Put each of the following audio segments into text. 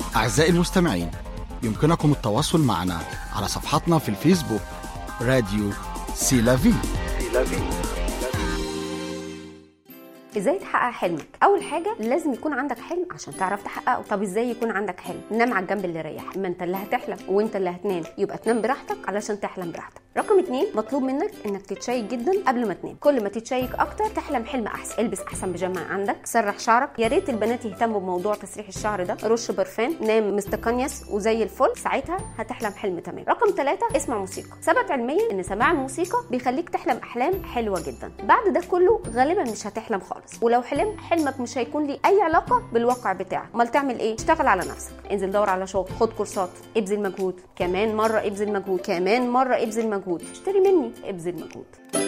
أعزائي المستمعين يمكنكم التواصل معنا على صفحتنا في الفيسبوك راديو سيلافي ازاي تحقق حلمك اول حاجه لازم يكون عندك حلم عشان تعرف تحققه طب ازاي يكون عندك حلم نام على الجنب اللي يريح ما انت اللي هتحلم وانت اللي هتنام يبقى تنام براحتك علشان تحلم براحتك رقم اتنين مطلوب منك انك تتشيك جدا قبل ما تنام كل ما تتشيك اكتر تحلم حلم احسن البس احسن بيجامه عندك سرح شعرك يا ريت البنات يهتموا بموضوع تسريح الشعر ده رش برفان نام مستقنيس وزي الفل ساعتها هتحلم حلم تمام رقم ثلاثة اسمع موسيقى ثبت علميا ان سماع الموسيقى بيخليك تحلم احلام حلوه جدا بعد ده كله غالبا مش هتحلم خالص ولو حلمت حلمك مش هيكون ليه اي علاقه بالواقع بتاعك امال تعمل ايه اشتغل على نفسك انزل دور على شغل خد كورسات ابذل مجهود كمان مره ابذل مجهود كمان مره ابذل مجهود اشتري مني ابذل مجهود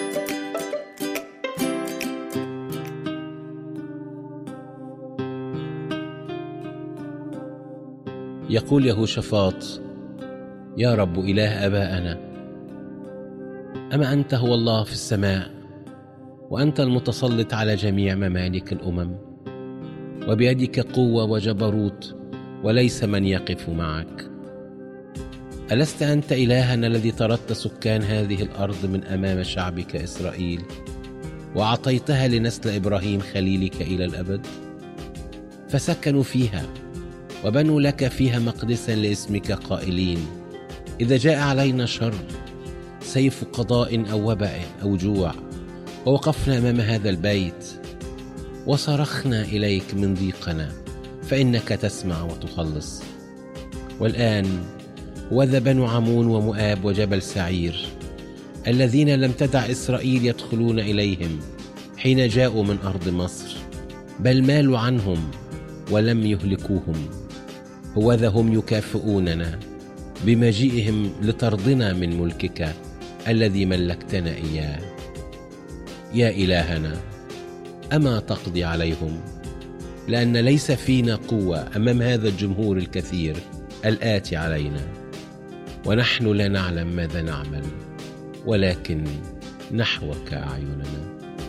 يقول يهوشافاط يا رب إله آبائنا أما أنت هو الله في السماء وأنت المتسلط على جميع ممالك الأمم وبيدك قوة وجبروت وليس من يقف معك ألست أنت إلهنا الذي طردت سكان هذه الأرض من أمام شعبك إسرائيل وأعطيتها لنسل إبراهيم خليلك إلى الأبد فسكنوا فيها وبنوا لك فيها مقدسا لاسمك قائلين إذا جاء علينا شر سيف قضاء أو وباء أو جوع ووقفنا أمام هذا البيت وصرخنا إليك من ضيقنا فإنك تسمع وتخلص والآن وذا بنو عمون ومؤاب وجبل سعير الذين لم تدع إسرائيل يدخلون إليهم حين جاءوا من أرض مصر بل مالوا عنهم ولم يهلكوهم هوذا هم يكافئوننا بمجيئهم لطردنا من ملكك الذي ملكتنا إياه يا إلهنا أما تقضي عليهم لأن ليس فينا قوة أمام هذا الجمهور الكثير الآتي علينا ونحن لا نعلم ماذا نعمل ولكن نحوك أعيننا